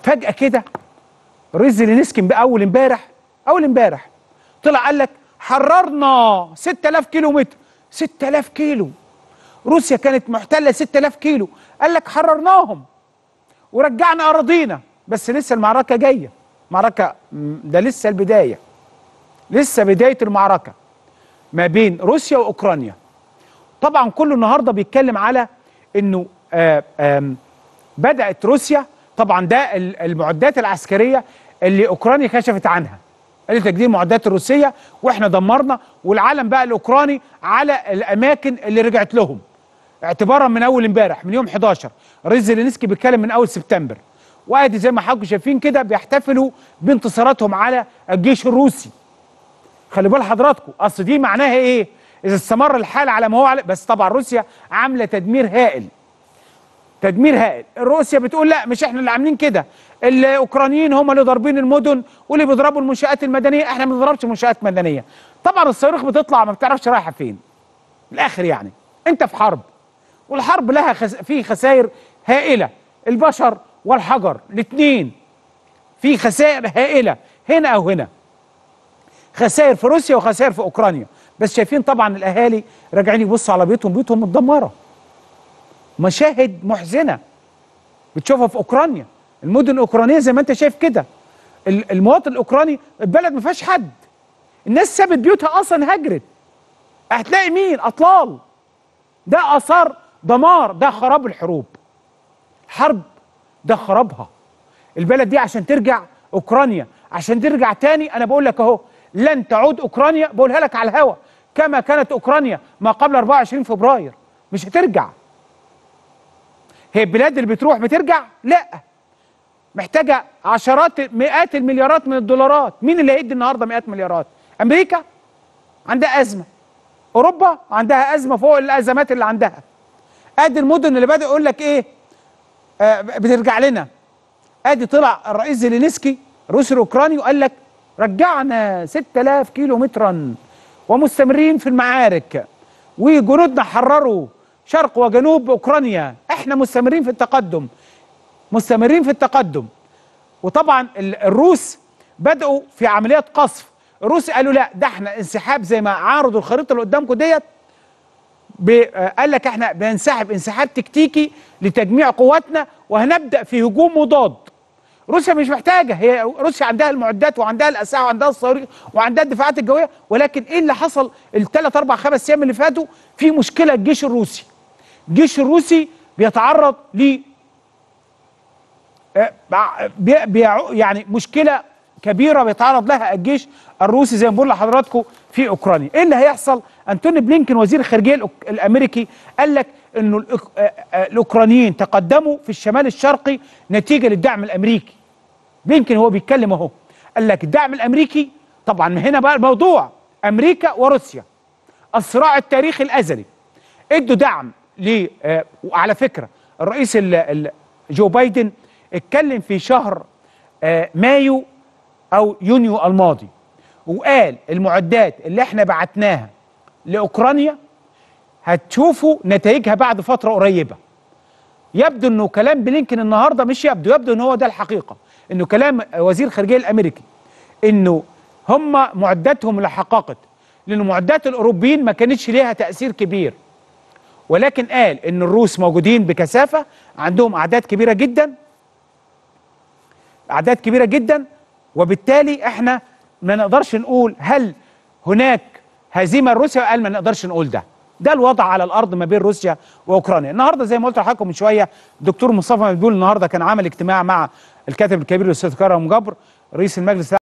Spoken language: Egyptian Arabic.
فجاه كده رئيس زيلينسكي اول امبارح اول امبارح طلع قال لك حررنا 6000 كيلو متر 6000 كيلو روسيا كانت محتله 6000 كيلو قال لك حررناهم ورجعنا اراضينا بس لسه المعركه جايه معركه م- ده لسه البدايه لسه بدايه المعركه ما بين روسيا واوكرانيا طبعا كله النهارده بيتكلم على انه آه، آم، بدات روسيا طبعا ده ال- المعدات العسكريه اللي اوكرانيا كشفت عنها قالت تجديد المعدات الروسيه واحنا دمرنا والعالم بقى الاوكراني على الاماكن اللي رجعت لهم اعتبارا من اول امبارح من يوم 11 رئيس زيلينسكي بيتكلم من اول سبتمبر وادي زي ما حضراتكم شايفين كده بيحتفلوا بانتصاراتهم على الجيش الروسي خلي بال حضراتكم اصل دي معناها ايه اذا استمر الحال على ما هو عليه بس طبعا روسيا عامله تدمير هائل تدمير هائل روسيا بتقول لا مش احنا اللي عاملين كده الاوكرانيين هم اللي ضاربين المدن واللي بيضربوا المنشات المدنيه احنا ما بنضربش منشات مدنيه طبعا الصواريخ بتطلع ما بتعرفش رايحه فين الاخر يعني انت في حرب والحرب لها خس... في خسائر هائله البشر والحجر الاثنين في خسائر هائله هنا او هنا خسائر في روسيا وخسائر في اوكرانيا بس شايفين طبعا الاهالي راجعين يبصوا على بيوتهم بيوتهم متدمره مشاهد محزنه بتشوفها في اوكرانيا المدن الاوكرانيه زي ما انت شايف كده ال- المواطن الاوكراني البلد ما فيهاش حد الناس سابت بيوتها اصلا هجرت هتلاقي مين اطلال ده اثار دمار ده خراب الحروب حرب ده خرابها البلد دي عشان ترجع اوكرانيا عشان ترجع تاني انا بقول لك اهو لن تعود اوكرانيا بقولها لك على الهوا كما كانت اوكرانيا ما قبل 24 فبراير مش هترجع هي البلاد اللي بتروح بترجع لا محتاجه عشرات مئات المليارات من الدولارات مين اللي هيدي النهارده مئات مليارات امريكا عندها ازمه اوروبا عندها ازمه فوق الازمات اللي عندها ادي المدن اللي بدا يقول لك ايه آه بترجع لنا ادي طلع الرئيس زيلينسكي الروسي الاوكراني وقال لك رجعنا 6000 كيلو مترا ومستمرين في المعارك وجنودنا حرروا شرق وجنوب اوكرانيا احنا مستمرين في التقدم مستمرين في التقدم وطبعا ال- الروس بدأوا في عمليات قصف الروس قالوا لا ده احنا انسحاب زي ما عارضوا الخريطه اللي قدامكم ديت ب- آه، قال لك احنا بننسحب انسحاب تكتيكي لتجميع قواتنا وهنبدا في هجوم مضاد روسيا مش محتاجه هي روسيا عندها المعدات وعندها الاسلحه وعندها الصواريخ وعندها الدفاعات الجويه ولكن ايه اللي حصل الثلاث اربع خمس ايام اللي فاتوا في مشكله الجيش الروسي الجيش الروسي بيتعرض ل آه، بع- بي- بيع- يعني مشكله كبيره بيتعرض لها الجيش الروسي زي ما بقول لحضراتكم في اوكرانيا ايه اللي هيحصل انتوني بلينكن وزير الخارجيه الأوك- الامريكي قال لك انه الأوك- آه، آه، الاوكرانيين تقدموا في الشمال الشرقي نتيجه للدعم الامريكي بلينكن هو بيتكلم اهو قال لك الدعم الامريكي طبعا من هنا بقى الموضوع امريكا وروسيا الصراع التاريخي الازلي ادوا دعم ل آه، وعلى فكره الرئيس ال- ال- جو بايدن اتكلم في شهر آه، مايو او يونيو الماضي وقال المعدات اللي احنا بعتناها لاوكرانيا هتشوفوا نتائجها بعد فتره قريبه يبدو انه كلام بلينكن النهارده مش يبدو يبدو ان هو ده الحقيقه انه كلام وزير الخارجيه الامريكي انه هم معداتهم اللي حققت لان معدات الاوروبيين ما كانتش ليها تاثير كبير ولكن قال ان الروس موجودين بكثافه عندهم اعداد كبيره جدا اعداد كبيره جدا وبالتالي احنا ما نقدرش نقول هل هناك هزيمه لروسيا قال ما نقدرش نقول ده ده الوضع على الارض ما بين روسيا واوكرانيا النهارده زي ما قلت لحضراتكم من شويه الدكتور مصطفى مدبول النهارده كان عامل اجتماع مع الكاتب الكبير الاستاذ كرم جبر رئيس المجلس